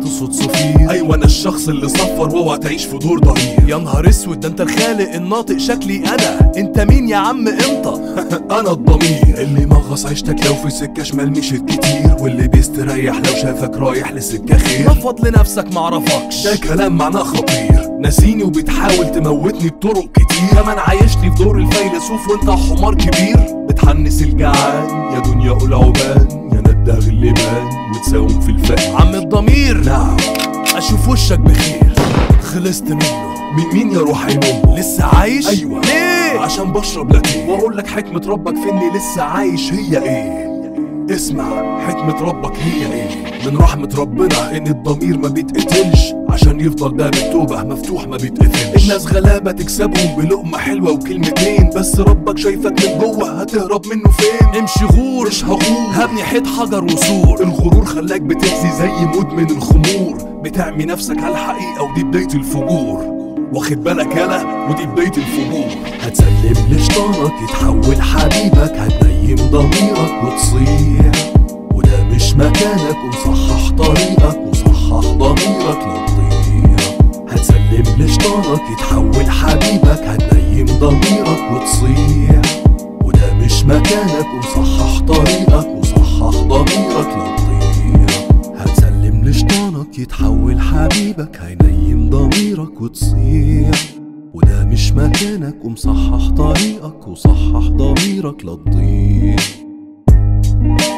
تقصد صفير ايوه انا الشخص اللي صفر واوعى تعيش في دور ضرير يا نهار اسود ده انت الخالق الناطق شكلي انا انت مين يا عم انت انا الضمير اللي مغص عيشتك لو في سكه شمال مشيت كتير واللي بيستريح لو شافك رايح لسكه خير نفض لنفسك معرفكش ده كلام معناه خطير ناسيني وبتحاول تموتني بطرق كتير كمان عايشني في دور الفيلسوف وانت حمار كبير بتحنس الجعان يا دنيا قول عبان يا ندغ اللبان وتساوم في الفقر عم الضمير نعم اشوف وشك بخير خلصت منه من مين يا روحي نمو لسه عايش ايوه ليه عشان بشرب لاتيه واقول لك حكمة ربك في اني لسه عايش هي ايه اسمع حكمة ربك هي ايه من رحمة ربنا ان الضمير ما بيتقتلش عشان يفضل باب التوبة مفتوح ما بيتقفلش الناس غلابة تكسبهم بلقمة حلوة وكلمتين بس ربك شايفك من جوه هتهرب منه فين امشي غور مش هغور هبني حيط حجر وسور الغرور خلاك بتأذي زي مدمن الخمور بتعمي نفسك على الحقيقة ودي بداية الفجور واخد بالك يالا ودي بداية الفجور هتسلم لشطانك يتحول حبيبك هتنيم ضميرك وتصيح وده مش مكانك وصحح طريقك وصحح ضميرك لا تضيع هتسلم لشطانك يتحول حبيبك هتنيم ضميرك وتصيح وده مش مكانك وصحح طريقك وصحح ضميرك لا تضيع هتسلم لشطانك يتحول حبيبك هينيم ضميرك وتصيح وده مش مكانك ومصحح طريقك وصحح ضميرك لا تضيع